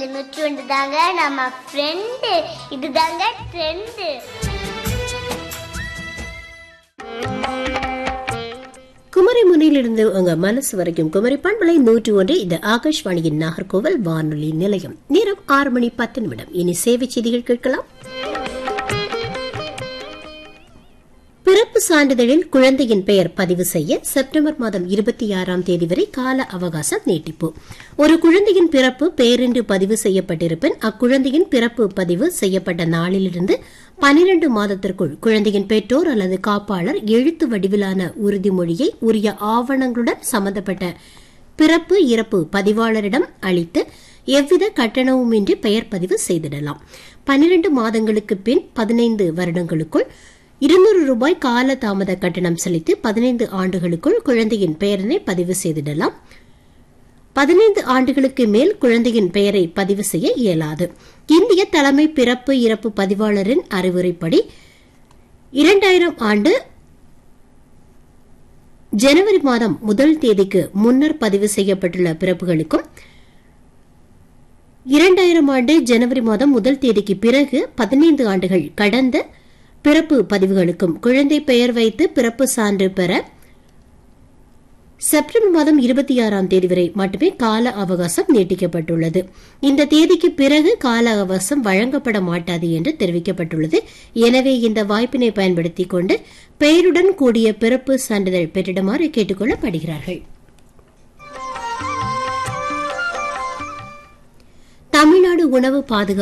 தொண்ணூற்றி ஒன்று தாங்க நம்ம ஃப்ரெண்டு இதுதாங்க ட்ரெண்டு குமரி முனையிலிருந்து உங்க மனசு வரைக்கும் குமரி பண்பலை நூற்று ஒன்று இது ஆகாஷ்வாணியின் நாகர்கோவில் வானொலி நிலையம் நேரம் ஆறு மணி பத்து நிமிடம் இனி சேவை செய்திகள் கேட்கலாம் பிறப்பு சான்றிதழில் குழந்தையின் பெயர் பதிவு செய்ய செப்டம்பர் மாதம் இருபத்தி ஆறாம் தேதி வரை கால அவகாசம் நீட்டிப்பு ஒரு குழந்தையின் பிறப்பு பெயரின்றி பதிவு செய்யப்பட்டிருப்பின் அக்குழந்தையின் பிறப்பு பதிவு செய்யப்பட்ட நாளிலிருந்து பனிரெண்டு மாதத்திற்குள் குழந்தையின் பெற்றோர் அல்லது காப்பாளர் எழுத்து வடிவிலான உறுதிமொழியை உரிய ஆவணங்களுடன் சம்பந்தப்பட்ட பிறப்பு இறப்பு பதிவாளரிடம் அளித்து எவ்வித கட்டணமுமின்றி பெயர் பதிவு செய்திடலாம் பனிரெண்டு மாதங்களுக்கு பின் பதினைந்து வருடங்களுக்குள் இருநூறு ரூபாய் கால தாமத கட்டணம் செலுத்தி பதினைந்து ஆண்டுகளுக்குள் குழந்தையின் பெயரினை பதிவு செய்திடலாம் பதினைந்து ஆண்டுகளுக்கு மேல் குழந்தையின் பெயரை பதிவு செய்ய இயலாது இந்திய தலைமை பிறப்பு இறப்பு பதிவாளரின் அறிவுரைப்படி இரண்டாயிரம் ஆண்டு ஜனவரி மாதம் முதல் தேதிக்கு முன்னர் பதிவு செய்யப்பட்டுள்ள பிறப்புகளுக்கும் இரண்டாயிரம் ஆண்டு ஜனவரி மாதம் முதல் தேதிக்கு பிறகு பதினைந்து ஆண்டுகள் கடந்த பிறப்பு பதிவுகளுக்கும் குழந்தை பெயர் வைத்து பிறப்பு சான்று பெற செப்டம்பர் மாதம் இருபத்தி ஆறாம் தேதி வரை மட்டுமே கால அவகாசம் நீட்டிக்கப்பட்டுள்ளது இந்த தேதிக்கு பிறகு கால அவகாசம் வழங்கப்பட மாட்டாது என்று தெரிவிக்கப்பட்டுள்ளது எனவே இந்த வாய்ப்பினை பயன்படுத்திக் கொண்டு பெயருடன் கூடிய பிறப்பு சான்றிதழ் பெற்றிடுமாறு கேட்டுக் கொள்ளப்படுகிறார்கள் தமிழ்நாடு உணவு பாதுகாப்பு